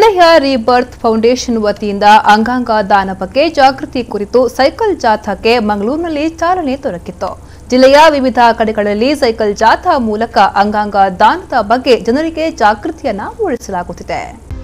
ಜಿಲ್ಲೆಯ rebirth foundation ವತಿಯಿಂದ ಅಂಗಾಂಗ ದಾನ ಬಗ್ಗೆ ಜಾಗೃತಿ ಕುರಿತು ಸೈಕಲ್ ಜಾಥಾಕ್ಕೆ ಮಂಗಳೂರಿನಲ್ಲಿ ಚಾಲನೆ ದೊರಕಿತ್ತು ಜಿಲ್ಲೆಯ ವಿವಿಧ ಕಡೆಗಳಲ್ಲಿ ಸೈಕಲ್ ಜಾಥಾ ಮೂಲಕ ಅಂಗಾಂಗ ದಾನದ ಬಗ್ಗೆ ಜನರಿಗೆ ಜಾಗೃತಿಯನ್ನ ಮೂಡಿಸಲಾಗುತ್ತಿದೆ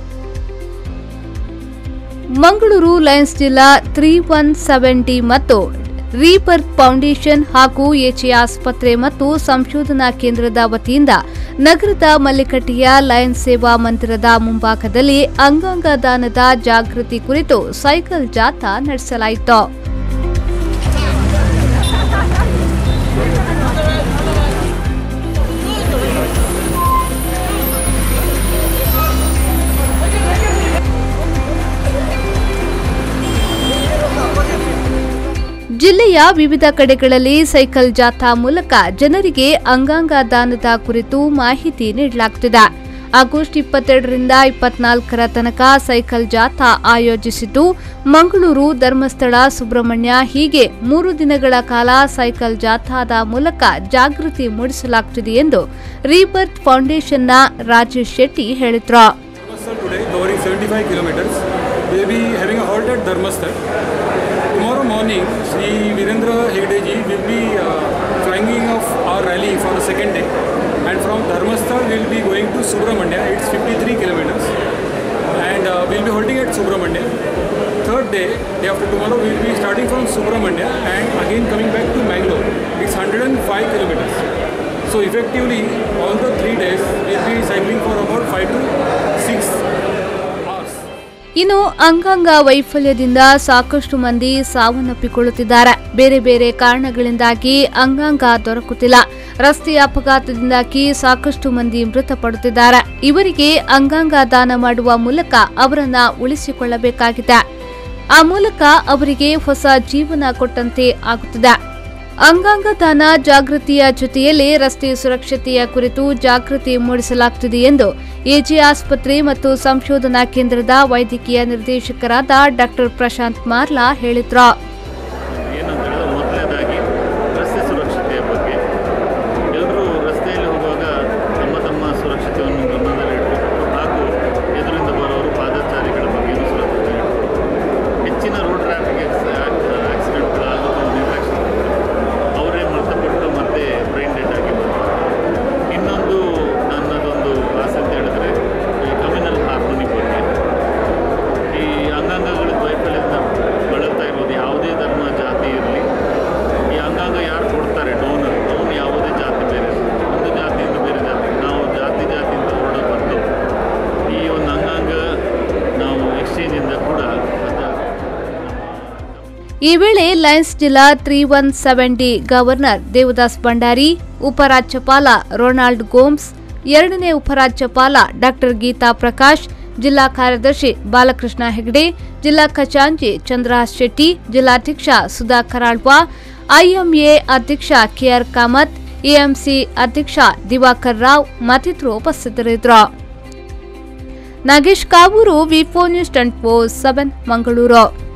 ಮಂಗಳೂರು ಲಯನ್ಸ್ ಜಿಲ್ಲಾ ತ್ರೀ ಒನ್ ಸೆವೆಂಟಿ ಮತ್ತು ರೀಬರ್ತ್ ಫೌಂಡೇಶನ್ ಹಾಗೂ ಎಚ್ಎ ಆಸ್ಪತ್ರೆ ಮತ್ತು ಸಂಶೋಧನಾ ಕೇಂದ್ರದ ವತಿಯಿಂದ ನಗರದ ಮಲ್ಲಿಕಟ್ಟೆಯ ಲಯನ್ಸ್ ಸೇವಾ ಮಂದಿರದ ಮುಂಭಾಗದಲ್ಲಿ ಅಂಗಾಂಗ ದಾನದ ಜಾಗೃತಿ ಕುರಿತು ಸೈಕಲ್ ಜಾಥಾ ನಡೆಸಲಾಯಿತು ಜಿಲ್ಲೆಯ ವಿವಿಧ ಕಡೆಗಳಲ್ಲಿ ಸೈಕಲ್ ಜಾಥಾ ಮೂಲಕ ಜನರಿಗೆ ಅಂಗಾಂಗ ದಾನದ ಕುರಿತು ಮಾಹಿತಿ ನೀಡಲಾಗುತ್ತಿದೆ ಆಗಸ್ಟ್ ಇಪ್ಪತ್ತೆರಡರಿಂದ ಇಪ್ಪತ್ನಾಲ್ಕರ ತನಕ ಸೈಕಲ್ ಜಾಥಾ ಆಯೋಜಿಸಿದ್ದು ಮಂಗಳೂರು ಧರ್ಮಸ್ಥಳ ಸುಬ್ರಹ್ಮಣ್ಯ ಹೀಗೆ ಮೂರು ದಿನಗಳ ಕಾಲ ಸೈಕಲ್ ಜಾಥಾದ ಮೂಲಕ ಜಾಗೃತಿ ಮೂಡಿಸಲಾಗುತ್ತಿದೆ ಎಂದು ರೀಬರ್ತ್ ಫೌಂಡೇಶನ್ನ ರಾಜೇಶ್ ಶೆಟ್ಟಿ ಹೇಳಿದ್ರು Dharmasthal today, covering 75 kilometers. We'll be having a halt at Dharmasthal. Tomorrow morning, Sri Virendra Hegdeji will be uh, flying off our rally for the second day. And from Dharmasthal, we'll be going to Subramanya. It's 53 kilometers. And uh, we'll be halting at Subramanya. Third day, day after tomorrow, we'll be starting from Subramanya and again coming back to Mangalore. It's 105 kilometers. So effectively, all the three days, we'll be cycling for about 5 to 6 hours. ಇನ್ನು ಅಂಗಾಂಗ ವೈಫಲ್ಯದಿಂದ ಸಾಕಷ್ಟು ಮಂದಿ ಸಾವನ್ನಪ್ಪಿಕೊಳ್ಳುತ್ತಿದ್ದಾರೆ ಬೇರೆ ಬೇರೆ ಕಾರಣಗಳಿಂದಾಗಿ ಅಂಗಾಂಗ ದೊರಕುತ್ತಿಲ್ಲ ರಸ್ತೆ ಅಪಘಾತದಿಂದಾಗಿ ಸಾಕಷ್ಟು ಮಂದಿ ಮೃತಪಡುತ್ತಿದ್ದಾರೆ ಇವರಿಗೆ ಅಂಗಾಂಗ ದಾನ ಮಾಡುವ ಮೂಲಕ ಅವರನ್ನ ಉಳಿಸಿಕೊಳ್ಳಬೇಕಾಗಿದೆ ಆ ಮೂಲಕ ಅವರಿಗೆ ಹೊಸ ಜೀವನ ಕೊಟ್ಟಂತೆ ಆಗುತ್ತದೆ ಅಂಗಾಂಗ ದಾನ ಜಾಗೃತಿಯ ಜೊತೆಯಲ್ಲಿ ರಸ್ತೆ ಸುರಕ್ಷತೆಯ ಕುರಿತು ಜಾಗೃತಿ ಮೂಡಿಸಲಾಗುತ್ತಿದೆ ಎಂದು ಎಜೆ ಆಸ್ಪತ್ರೆ ಮತ್ತು ಸಂಶೋಧನಾ ಕೇಂದ್ರದ ವೈದ್ಯಕೀಯ ನಿರ್ದೇಶಕರಾದ ಡಾಕ್ಟರ್ ಪ್ರಶಾಂತ್ ಮಾರ್ಲಾ ಹೇಳಿದ್ರು ಏನಂತ ಹೇಳಿದ್ರೆ ಮೊದಲನೇದಾಗಿ ರಸ್ತೆ ಸುರಕ್ಷತೆಯ ಬಗ್ಗೆ ಎಲ್ಲರೂ ರಸ್ತೆಯಲ್ಲಿ ಹೋಗುವಾಗ ತಮ್ಮ ತಮ್ಮ ಸುರಕ್ಷತೆಯನ್ನು ಗಮನದಲ್ಲಿಡಬೇಕು ಹಾಗೂ ಎದುರಿಂದ ಬರೋರು ಪಾದಚಾರಿಗಳ ಬಗ್ಗೆಯೂ ಸುರಕ್ಷತೆ ಇಡಬೇಕು ಹೆಚ್ಚಿನ ರೋಡ್ ಟ್ರಾಫಿಕ್ ಆಕ್ಸಿಡೆಂಟ್ಗಳಾಗೋದು ನಿರ್ಲಕ್ಷ್ಯ ಅವರೇ ಮೃತಪಟ್ಟು ಮತ್ತೆ ಬ್ರೈನ್ ಡೆಡ್ ಆಗಿ ಬರ್ತಾರೆ ಇನ್ನೊಂದು ನನ್ನದೊಂದು ಆಸೆ ಅಂತ ಹೇಳಿದ್ರೆ ಈ ಕಮ್ಯುನಲ್ ಹಾರ್ಮೋನಿ ಬಗ್ಗೆ ಈ ಅಂಗಾಂಗಗಳ ವೈಫಲ್ಯದಿಂದ ಬಳಲ್ತಾ ಇರೋದು ಯಾವುದೇ ಧರ್ಮ ಜಾತಿ ಇರಲಿ ಈ ಅಂಗಾಂಗ ಯಾರು ಕೊಡ್ತಾರೆ ಡೋನರ್ ಅವನು ಯಾವುದೇ ಜಾತಿ ಬೇರೆ ಒಂದು ಜಾತಿಯಿಂದ ಬೇರೆ ಜಾತಿ ನಾವು ಜಾತಿ ಜಾತಿಯಿಂದ ಹೊರಡಬಾರ್ದು ಈ ಒಂದು ಅಂಗಾಂಗ ನಾವು ಎಕ್ಸ್ಚೇಂಜಿಂದ ಕೂಡ ಅದು ಈ ವೇಳೆ ಲಯನ್ಸ್ ಜಿಲ್ಲಾ three one seven D governor Devadas Bhandari ಉಪರಾಜ್ಯಪಾಲ ರೊನಾಲ್ಡ್ ಗೋಮ್ಸ್ ಎರಡನೇ ಉಪರಾಜ್ಯಪಾಲ ಡಾಕ್ಟರ್ ಗೀತಾ ಪ್ರಕಾಶ್ ಜಿಲ್ಲಾ ಕಾರ್ಯದರ್ಶಿ ಬಾಲಕೃಷ್ಣ ಹೆಗಡೆ ಜಿಲ್ಲಾ ಖಜಾಂಚಿ ಚಂದ್ರಹಾಸ್ ಶೆಟ್ಟಿ ಜಿಲ್ಲಾಧ್ಯಕ್ಷ ಸುಧಾ ಕರಾಳ್ವಾ ಐಎಂಎ ಅಧ್ಯಕ್ಷ ಕೆಆರ್ ಕಾಮತ್ ಎಎಂಸಿ ಅಧ್ಯಕ್ಷ ದಿವಾಕರ್ ರಾವ್ ಮತ್ತಿತರರು ಉಪಸ್ಥಿತರಿದ್ದರು Nagesh Kavoor V four news twenty four seven Mangaluru